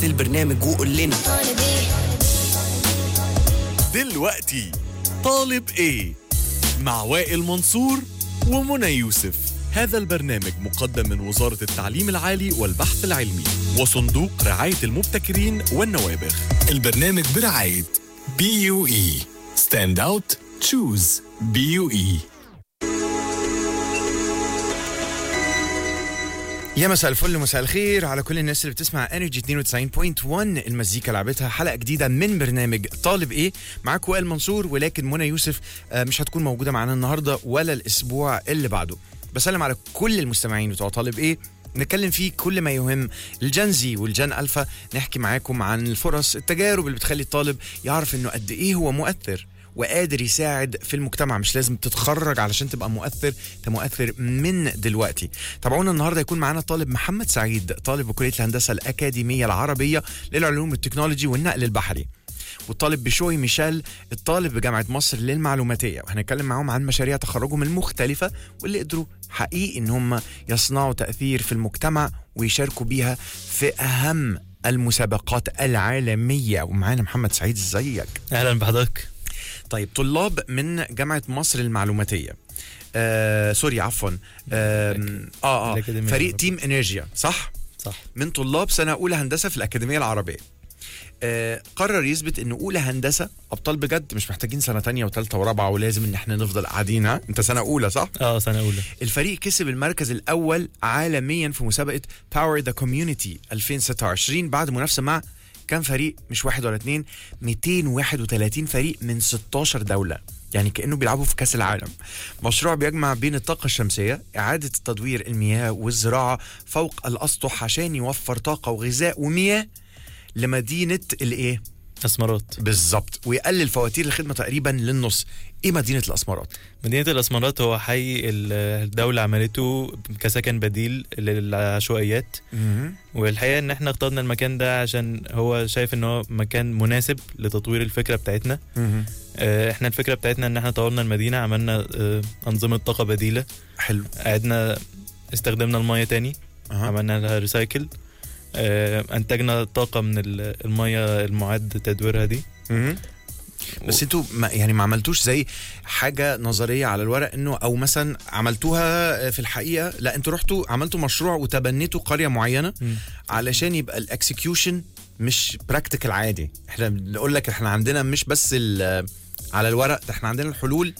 البرنامج وقول لنا طالب ايه دلوقتي طالب ايه مع وائل منصور ومنى يوسف هذا البرنامج مقدم من وزارة التعليم العالي والبحث العلمي وصندوق رعاية المبتكرين والنوابغ البرنامج برعاية بي يو اي ستاند اوت تشوز بي يو اي يا مساء الفل مساء الخير على كل الناس اللي بتسمع انرجي 92.1 المزيكا لعبتها حلقه جديده من برنامج طالب ايه معاك وائل منصور ولكن منى يوسف آه، مش هتكون موجوده معانا النهارده ولا الاسبوع اللي بعده بسلم على كل المستمعين بتوع طالب ايه نتكلم فيه كل ما يهم الجنزي والجن الفا نحكي معاكم عن الفرص التجارب اللي بتخلي الطالب يعرف انه قد ايه هو مؤثر وقادر يساعد في المجتمع مش لازم تتخرج علشان تبقى مؤثر انت مؤثر من دلوقتي تابعونا النهارده يكون معانا الطالب محمد سعيد طالب بكليه الهندسه الاكاديميه العربيه للعلوم والتكنولوجي والنقل البحري والطالب بشوي ميشيل الطالب بجامعه مصر للمعلوماتيه وهنتكلم معاهم عن مشاريع تخرجهم المختلفه واللي قدروا حقيقي ان هم يصنعوا تاثير في المجتمع ويشاركوا بيها في اهم المسابقات العالميه ومعانا محمد سعيد ازيك اهلا بحضرتك طيب طلاب من جامعة مصر المعلوماتية آه سوري عفوا آه اه اه الأكاديمية فريق العربية. تيم انرجيا صح صح من طلاب سنة أولى هندسة في الأكاديمية العربية آه قرر يثبت ان اولى هندسه ابطال بجد مش محتاجين سنه تانية وثالثه ورابعه ولازم ان احنا نفضل قاعدين ها انت سنه اولى صح اه سنه اولى الفريق كسب المركز الاول عالميا في مسابقه باور ذا كوميونتي 2026 بعد منافسه مع كام فريق مش واحد ولا اتنين 231 فريق من 16 دوله يعني كانه بيلعبوا في كاس العالم مشروع بيجمع بين الطاقه الشمسيه اعاده تدوير المياه والزراعه فوق الاسطح عشان يوفر طاقه وغذاء ومياه لمدينه الايه اسمرات بالظبط ويقلل فواتير الخدمه تقريبا للنص ايه مدينه الاسمرات مدينه الاسمرات هو حي ال- الدوله عملته كسكن بديل للعشوائيات والحقيقه ان احنا اخترنا المكان ده عشان هو شايف ان هو مكان مناسب لتطوير الفكره بتاعتنا آه، احنا الفكره بتاعتنا ان احنا طورنا المدينه عملنا آه، انظمه طاقه بديله حلو قعدنا استخدمنا الميه تاني أها. عملنا لها ريسايكل آه، انتجنا طاقه من ال- الميه المعد تدويرها دي مهم. بس انتوا ما يعني ما عملتوش زي حاجه نظريه على الورق انه او مثلا عملتوها في الحقيقه لا انتوا رحتوا عملتوا مشروع وتبنيتوا قريه معينه مم. علشان يبقى الاكسكيوشن مش براكتيكال عادي احنا بنقول لك احنا عندنا مش بس ال- على الورق ده احنا عندنا الحلول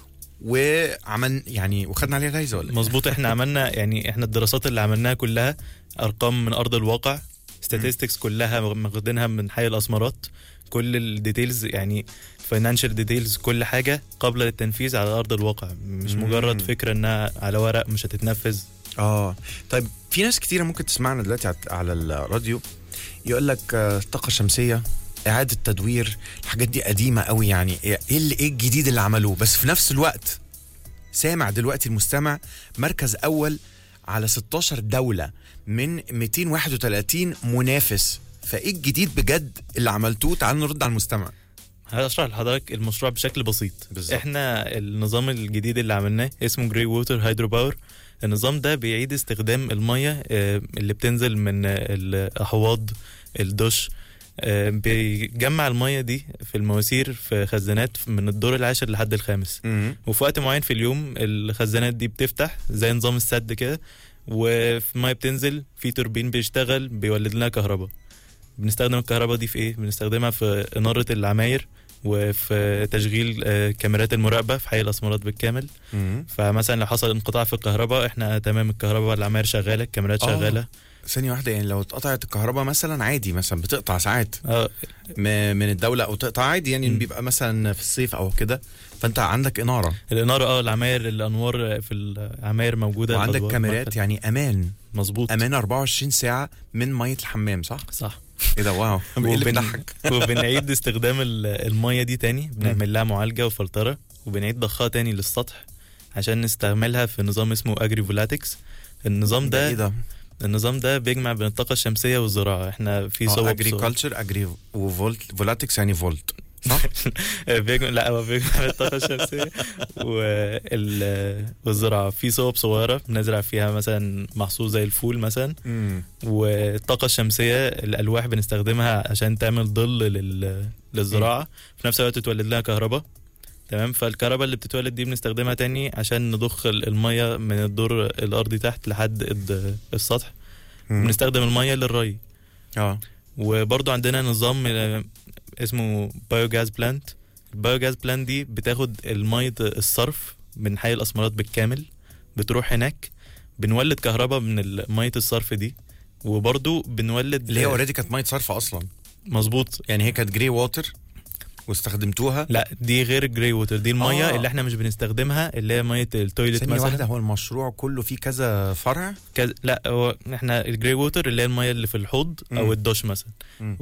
وعمل يعني وخدنا عليها جايزه ولا إيه؟ مظبوط احنا عملنا يعني احنا الدراسات اللي عملناها كلها ارقام من ارض الواقع statistics كلها واخدينها من حي الاسمرات كل الديتيلز يعني فاينانشال ديتيلز كل حاجه قابله للتنفيذ على ارض الواقع مش مم. مجرد فكره انها على ورق مش هتتنفذ اه طيب في ناس كتيره ممكن تسمعنا دلوقتي على- على الراديو يقول لك آه، الطاقه الشمسيه اعاده تدوير الحاجات دي قديمه قوي يعني ايه اللي ايه الجديد اللي عملوه بس في نفس الوقت سامع دلوقتي المستمع مركز اول على 16 دوله من 231 منافس فايه الجديد بجد اللي عملتوه تعالوا نرد على المستمع هشرح لحضرتك المشروع بشكل بسيط بالظبط. احنا النظام الجديد اللي عملناه اسمه جراي ووتر هيدرو باور النظام ده بيعيد استخدام الميه آه، اللي بتنزل من آه، الاحواض الدش آه، بيجمع الميه دي في المواسير في خزانات من الدور العاشر لحد الخامس وفي وقت معين في اليوم الخزانات دي بتفتح زي نظام السد كده وفي ميه بتنزل في توربين بيشتغل بيولد لنا كهرباء بنستخدم الكهرباء دي في ايه بنستخدمها في اناره العماير وفي تشغيل آه، كاميرات المراقبه في حي الاسمرات بالكامل مم. فمثلا لو حصل انقطاع في الكهرباء احنا تمام الكهرباء العماير شغاله الكاميرات آه. شغاله ثانيه واحده يعني لو اتقطعت الكهرباء مثلا عادي مثلا بتقطع ساعات اه م- من الدوله او تقطع عادي يعني مم. بيبقى مثلا في الصيف او كده فانت عندك اناره الاناره اه العماير الانوار في العماير موجوده وعندك الأدوار كاميرات مدخل. يعني امان مظبوط امان 24 ساعه من ميه الحمام صح؟ صح ايه ده واو ايه اللي وبن... بيضحك؟ وبنعيد استخدام ال- الميه دي تاني بنعمل لها معالجه وفلتره وبنعيد ضخها تاني للسطح عشان نستعملها في نظام اسمه اجري فولاتكس النظام ده ده ايه ده؟ النظام ده بيجمع بين الطاقه الشمسيه والزراعه احنا في صور اجريكلتشر اجري وفولت فولاتكس يعني فولت صح؟ بيجمع لا هو بيجمع الطاقة الشمسية وال- والزراعة في صوب صغيرة بنزرع فيها مثلا محصول زي الفول مثلا مم. والطاقة الشمسية الألواح بنستخدمها عشان تعمل ظل لل... للزراعة في نفس الوقت تولد لها كهرباء تمام فالكهرباء اللي بتتولد دي بنستخدمها تاني عشان نضخ ال- المية من الدور الأرضي تحت لحد الد- السطح مم. بنستخدم المية للري اه وبرضو عندنا نظام آه، اسمه بايوجاز بلانت البايوجاز بلانت دي بتاخد المية الصرف من حي الأسمرات بالكامل بتروح هناك بنولد كهرباء من ال- مية الصرف دي وبرضو بنولد اللي هي اوريدي كانت ميه صرف اصلا مظبوط يعني هي كانت جري ووتر واستخدمتوها لا دي غير الجري ووتر دي المية آه. اللي احنا مش بنستخدمها اللي هي مية التويلت ثانية مثلا واحدة هو المشروع كله فيه كذا فرع كذا لا هو احنا الجري ووتر اللي هي المية اللي في الحوض مم. او الدش مثلا مم.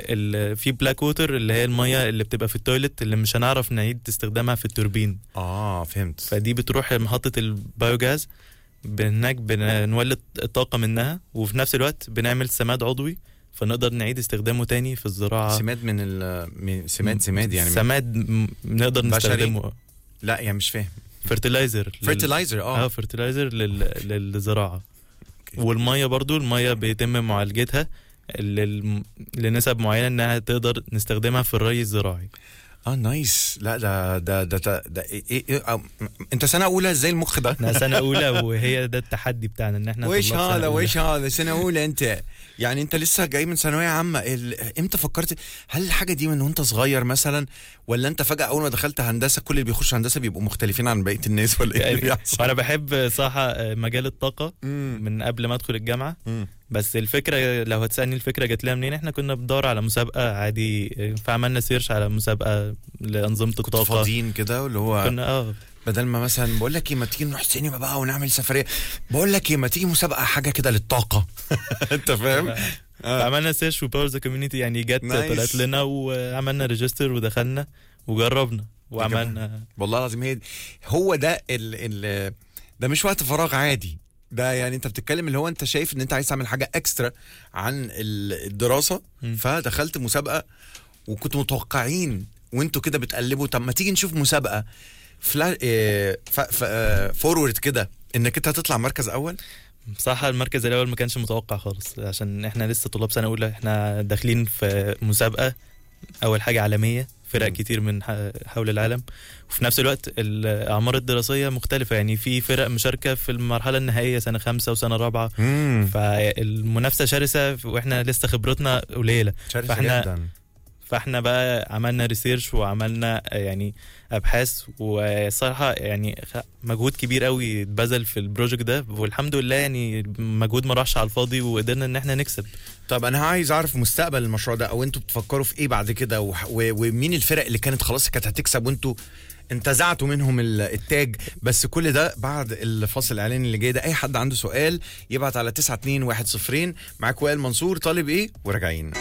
وفي بلاك ووتر اللي هي المية اللي بتبقى في التويلت اللي مش هنعرف نعيد استخدامها في التوربين اه فهمت فدي بتروح محطة البايوجاز هناك بنولد الطاقة منها وفي نفس الوقت بنعمل سماد عضوي فنقدر نعيد استخدامه تاني في الزراعة سماد من ال من سماد سماد يعني سماد م- نقدر بشري؟ نستخدمه لا يعني مش فاهم فرتلايزر فرتلايزر اه اه فرتلايزر لل... للزراعة والمية برضو المية بيتم معالجتها لل... لنسب معينة انها تقدر نستخدمها في الري الزراعي اه نايس لا ده ده ده ده, ده إيه إيه إيه آه، م- انت سنه اولى ازاي المخ ده احنا سنة أولى وهي ده التحدي بتاعنا ان احنا وش طلاب سنة هذا أولى. وش هذا سنه اولى انت يعني انت لسه جاي من ثانويه عامه ال... امتى فكرت هل الحاجه دي من وانت صغير مثلا ولا انت فجاه اول ما دخلت هندسه كل اللي بيخشوا هندسه بيبقوا مختلفين عن بقيه الناس ولا ايه اللي بيحصل وانا بحب صراحة مجال الطاقة مم. من قبل ما ادخل الجامعة مم. بس الفكرة لو هتسألني الفكرة جات لنا منين احنا كنا بندور على مسابقة عادي فعملنا سيرش على مسابقة لأنظمة كنتوا الطاقة فاضيين كده واللي هو كنا اه بدل ما مثلا بقول لك ايه ما تيجي نروح سينما بقى ونعمل سفريه بقول لك ايه ما تيجي مسابقه حاجه كده للطاقه انت فاهم فعملنا سيرش وباور ذا كوميونتي يعني جت نايس. طلعت لنا وعملنا ريجستر ودخلنا وجربنا وعملنا والله العظيم هي هو ده ال ال ده مش وقت فراغ عادي ده يعني انت بتتكلم اللي هو انت شايف ان انت عايز تعمل حاجه اكسترا عن ال- الدراسه مم. فدخلت مسابقه وكنتوا متوقعين وانتوا كده بتقلبوا طب ما تيجي نشوف مسابقه فلا اه ف ف اه فورورد كده انك انت هتطلع مركز اول بصراحة المركز الأول ما كانش متوقع خالص عشان احنا لسه طلاب سنة أولى احنا داخلين في مسابقة أول حاجة عالمية فرق مم. كتير من ح- حول العالم وفي نفس الوقت الأعمار الدراسية مختلفة يعني في فرق مشاركة في المرحلة النهائية سنة خمسة وسنة رابعة امم فالمنافسة شرسة واحنا لسه خبرتنا قليلة فاحنا- جدا فاحنا بقى عملنا ريسيرش وعملنا يعني ابحاث وصراحه يعني خ- مجهود كبير قوي اتبذل في البروجكت ده والحمد لله يعني مجهود ما راحش على الفاضي وقدرنا ان احنا نكسب طب انا عايز اعرف مستقبل المشروع ده او انتوا بتفكروا في ايه بعد كده وح- و- ومين الفرق اللي كانت خلاص كانت هتكسب وانتوا انتزعتوا منهم ال- التاج بس كل ده بعد الفاصل الاعلاني اللي جاي ده اي حد عنده سؤال يبعت على 92102 معاك وائل منصور طالب ايه وراجعين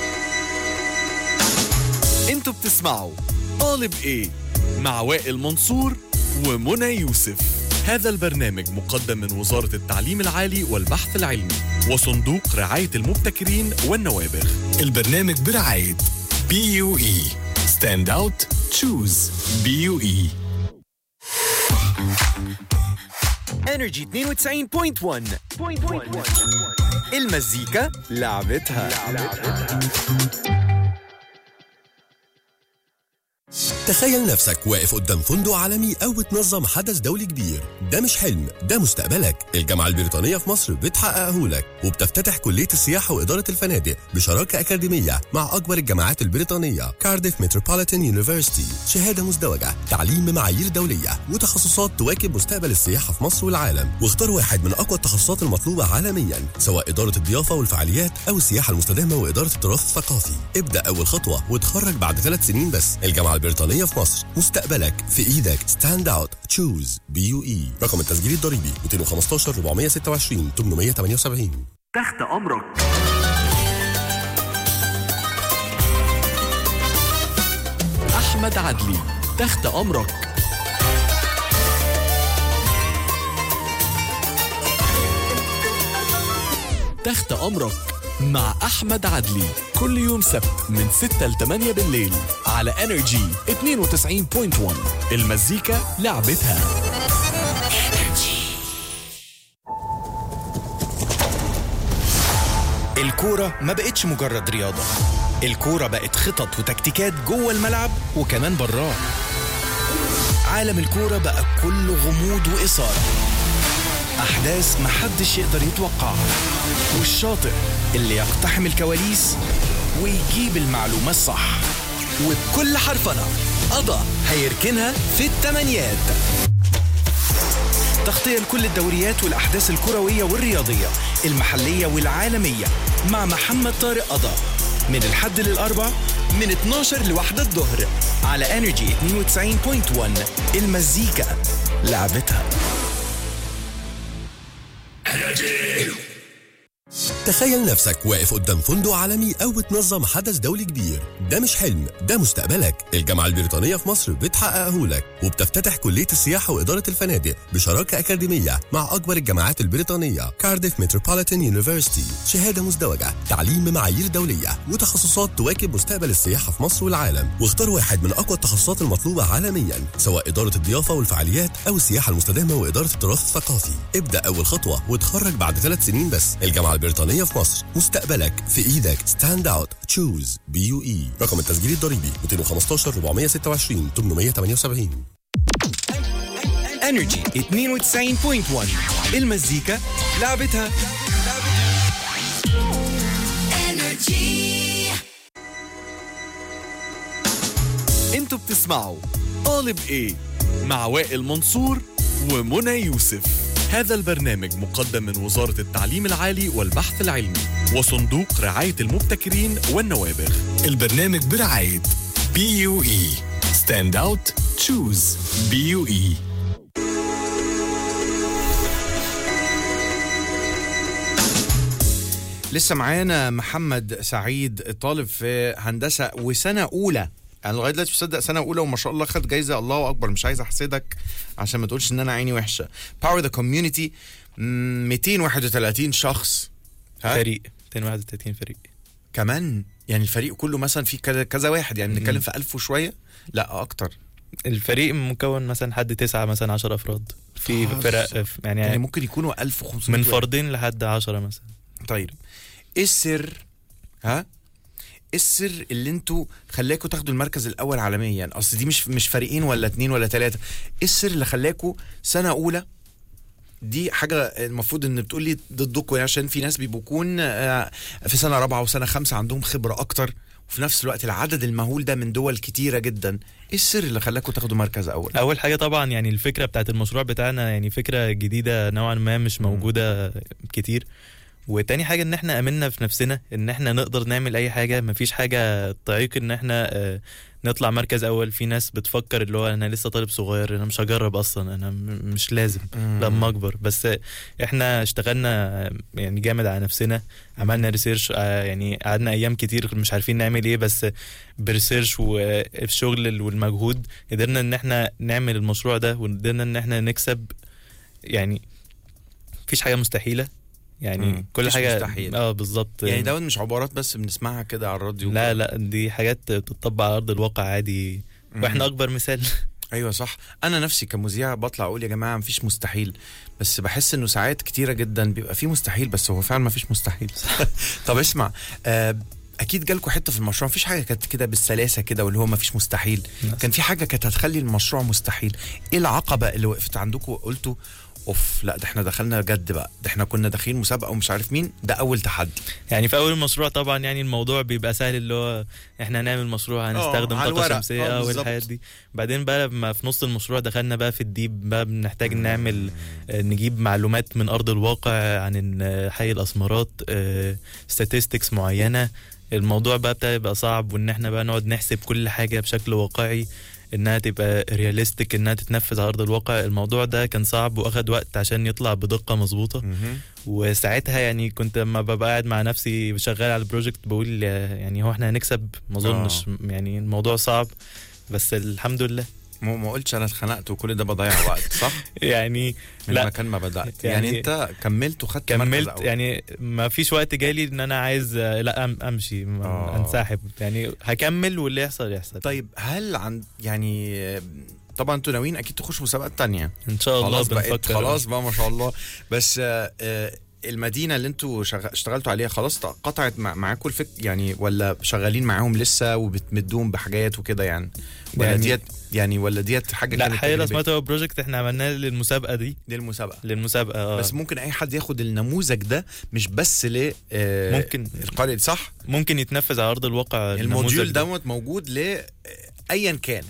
انتوا بتسمعوا طالب ايه مع وائل منصور ومنى يوسف هذا البرنامج مقدم من وزارة التعليم العالي والبحث العلمي وصندوق رعاية المبتكرين والنوابغ البرنامج برعاية بي يو اي ستاند اوت تشوز بي يو اي انرجي 92.1 المزيكا لعبتها تخيل نفسك واقف قدام فندق عالمي أو بتنظم حدث دولي كبير ده مش حلم ده مستقبلك الجامعة البريطانية في مصر بتحققه لك وبتفتتح كلية السياحة وإدارة الفنادق بشراكة أكاديمية مع أكبر الجامعات البريطانية كارديف متروبوليتان يونيفرسيتي شهادة مزدوجة تعليم بمعايير دولية وتخصصات تواكب مستقبل السياحة في مصر والعالم واختار واحد من أقوى التخصصات المطلوبة عالميا سواء إدارة الضيافة والفعاليات أو السياحة المستدامة وإدارة التراث الثقافي ابدأ أول خطوة وتخرج بعد ثلاث سنين بس الجامعة البريطانية في مصر مستقبلك في إيدك ستاند أوت تشوز بي يو إي رقم التسجيل الضريبي 215 426 878 تحت امرك أحمد عدلي تحت أمرك تحت أمرك مع أحمد عدلي كل يوم سبت من 6 ل 8 بالليل على على انرجي 92.1 المزيكا لعبتها الكورة ما بقتش مجرد رياضة الكورة بقت خطط وتكتيكات جوه الملعب وكمان براه عالم الكورة بقى كله غموض وإثارة أحداث محدش يقدر يتوقعها والشاطر اللي يقتحم الكواليس ويجيب المعلومة الصح وبكل حرفنة قضى هيركنها في التمانيات تغطية لكل الدوريات والأحداث الكروية والرياضية المحلية والعالمية مع محمد طارق قضا من الحد للأربع من 12 لواحدة الظهر على انرجي 92.1 المزيكا لعبتها تخيل نفسك واقف قدام فندق عالمي أو بتنظم حدث دولي كبير ده مش حلم ده مستقبلك الجامعة البريطانية في مصر بتحققه لك وبتفتتح كلية السياحة وإدارة الفنادق بشراكة أكاديمية مع أكبر الجامعات البريطانية كارديف متروبوليتان يونيفرسيتي شهادة مزدوجة تعليم بمعايير دولية وتخصصات تواكب مستقبل السياحة في مصر والعالم واختار واحد من أقوى التخصصات المطلوبة عالميا سواء إدارة الضيافة والفعاليات أو السياحة المستدامة وإدارة التراث الثقافي ابدأ أول خطوة وتخرج بعد ثلاث سنين بس الجامعة البريطانية في مصر مستقبلك في إيدك ستاند أوت تشوز بي يو إي رقم التسجيل الضريبي 215 426 878 انرجي 92.1 المزيكا لعبتها انتوا بتسمعوا طالب ايه مع وائل منصور ومنى يوسف هذا البرنامج مقدم من وزارة التعليم العالي والبحث العلمي وصندوق رعاية المبتكرين والنوابغ البرنامج برعاية بي يو اي ستاند اوت تشوز بي يو اي لسه معانا محمد سعيد طالب في هندسه وسنه اولى انا لغايه دلوقتي مصدق سنه اولى وما شاء الله خد جايزه الله اكبر مش عايز احسدك عشان ما تقولش ان انا عيني وحشه باور ذا كوميونتي 231 شخص ها؟ فريق 231 فريق كمان يعني الفريق كله مثلا في كذا كذا واحد يعني بنتكلم في 1000 وشويه لا اكتر الفريق مكون مثلا حد تسعة مثلا 10 افراد في آه، فرق يعني, يعني ممكن يكونوا 1500 من واحد. فردين لحد 10 مثلا طيب ايه السر ها ايه السر اللي انتوا خلاكوا تاخدوا المركز الاول عالميا اصل دي مش مش فريقين ولا اتنين ولا تلاته ايه السر اللي خلاكوا سنه اولى دي حاجه المفروض ان بتقولي ضدكم يعني عشان في ناس بيكون آه، في سنه رابعه وسنه خمسه عندهم خبره اكتر وفي نفس الوقت العدد المهول ده من دول كتيره جدا ايه السر اللي خلاكوا تاخدوا مركز اول اول حاجه طبعا يعني الفكره بتاعت المشروع بتاعنا يعني فكره جديده نوعا ما مش موجوده كتير وتاني حاجه ان احنا امنا في نفسنا ان احنا نقدر نعمل اي حاجه مفيش حاجه تعيق ان احنا آه، نطلع مركز اول في ناس بتفكر اللي هو انا لسه طالب صغير انا مش هجرب اصلا انا م- مش لازم لما اكبر بس احنا اشتغلنا آه، يعني جامد على نفسنا عملنا ريسيرش آه، يعني قعدنا ايام كتير مش عارفين نعمل ايه بس بريسيرش والشغل والمجهود قدرنا ان احنا نعمل المشروع ده وقدرنا ان احنا نكسب يعني مفيش حاجه مستحيله يعني مم. كل مفيش حاجه مستحيل. اه بالظبط يعني دوت مش عبارات بس بنسمعها كده على الراديو لا لا دي حاجات بتطبق على ارض الواقع عادي واحنا اكبر مثال ايوه صح انا نفسي كمذيع بطلع اقول يا جماعه مفيش مستحيل بس بحس انه ساعات كتيره جدا بيبقى في مستحيل بس هو فعلا مفيش مستحيل طب اسمع آه اكيد جالكوا حته في المشروع مفيش حاجه كانت كده بالسلاسه كده واللي هو مفيش مستحيل كان في حاجه كانت هتخلي المشروع مستحيل ايه العقبه اللي وقفت عندكم وقلتوا اوف لا ده احنا دخلنا جد بقى ده احنا كنا داخلين مسابقه ومش عارف مين ده اول تحدي يعني في اول المشروع طبعا يعني الموضوع بيبقى سهل اللي هو احنا هنعمل مشروع هنستخدم على طاقه الورق. شمسيه آه، اه بالظبط. والحاجات دي بعدين بقى لما في نص المشروع دخلنا بقى في الديب بقى بنحتاج نعمل آه، نجيب معلومات من ارض الواقع عن إن، آه، حي الاسمرات statistics معينه الموضوع بقى ابتدى يبقى صعب وان احنا بقى نقعد نحسب كل حاجه بشكل واقعي انها تبقى رياليستيك انها تتنفذ على ارض الواقع الموضوع ده كان صعب واخد وقت عشان يطلع بدقه مظبوطه وساعتها يعني كنت لما ببقى قاعد مع نفسي شغال على البروجكت بقول يعني هو احنا هنكسب ما اظنش يعني الموضوع صعب بس الحمد لله ما ما قلتش انا اتخنقت وكل ده بضيع وقت صح يعني من لا مكان ما بدات يعني, يعني- انت كملت وخدت مركز كملت أول. يعني ما فيش وقت جالي ان انا عايز آه، لا أم امشي م- آه. انسحب يعني هكمل واللي يحصل يحصل طيب هل عن يعني آه، طبعا انتوا ناويين اكيد تخشوا مسابقات تانية ان شاء الله خلاص بقت بنفكر خلاص بقى ما شاء الله بس آه، آه، المدينه اللي انتوا شغ... اشتغلتوا عليها خلاص قطعت مع... معاكم الفك يعني ولا شغالين معاهم لسه وبتمدوهم بحاجات وكده يعني ولا يعني- ديت يعني ولا ديت حاجه لا كانت حقيقة تجريبية؟ سمارت هو بروجكت احنا عملناه للمسابقه دي دي المسابقه للمسابقه آه. بس ممكن اي حد ياخد النموذج ده مش بس ل آه، ممكن القريه دي صح ممكن يتنفذ على ارض الواقع الموديول النموذج ده. دوت موجود ل آه، ايا كان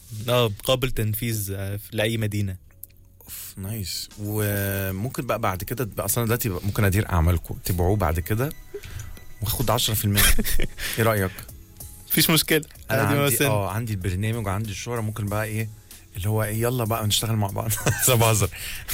اه قابل تنفيذ آه، في- لاي مدينه اوف نايس وممكن بقى بعد كده تبقى اصلا دلوقتي بقى ممكن ادير اعمالكم تبيعوه بعد كده واخد 10% ايه رايك؟ مفيش مشكله انا عادي عندي مثلا اه عندي البرنامج وعندي الشهره ممكن بقى ايه اللي هو ايه يلا بقى نشتغل مع بعض بس أنا بهزر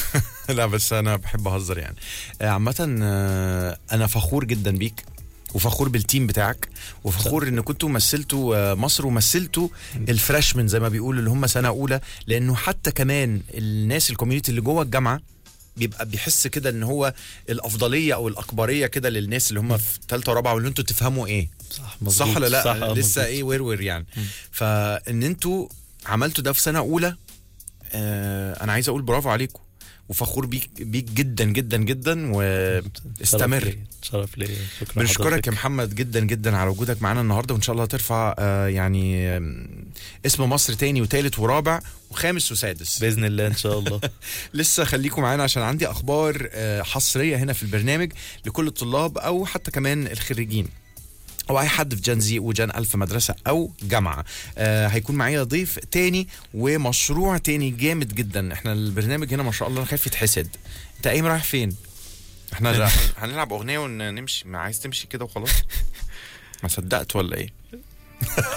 لا بس انا بحب اهزر يعني آه، عامه آه، انا فخور جدا بيك وفخور بالتيم بتاعك وفخور ان كنتوا مثلتوا آه، مصر ومثلتوا الفريشمان زي ما بيقولوا اللي هم سنه اولى لانه حتى كمان الناس الكوميونتي اللي جوه الجامعه بيبقى بيحس كده ان هو الافضليه او الاكبريه كده للناس اللي هم في ثالثه ورابعه واللي انتوا تفهموا ايه صح صح ولا لا صح آه، لسه مظبوط. ايه ورور يعني فان انتوا عملتوا ده في سنه اولى آه انا عايز اقول برافو عليكم وفخور بيك بيك جدا جدا جدا واستمر شرف ليا، شرف ليا شكرا بنشكرك حضرتك. يا محمد جدا جدا على وجودك معانا النهارده وان شاء الله هترفع آه يعني آم، اسم مصر تاني وتالت ورابع وخامس وسادس باذن الله ان شاء الله لسه خليكم معانا عشان عندي اخبار آه، حصريه هنا في البرنامج لكل الطلاب او حتى كمان الخريجين او اي حد في جان زي وجان الف مدرسه او جامعه آه هيكون معايا ضيف تاني ومشروع تاني جامد جدا احنا البرنامج هنا ما شاء الله انا خايف يتحسد انت قايم رايح فين احنا را- هنلعب اغنيه ونمشي ما عايز تمشي كده وخلاص ما صدقت ولا ايه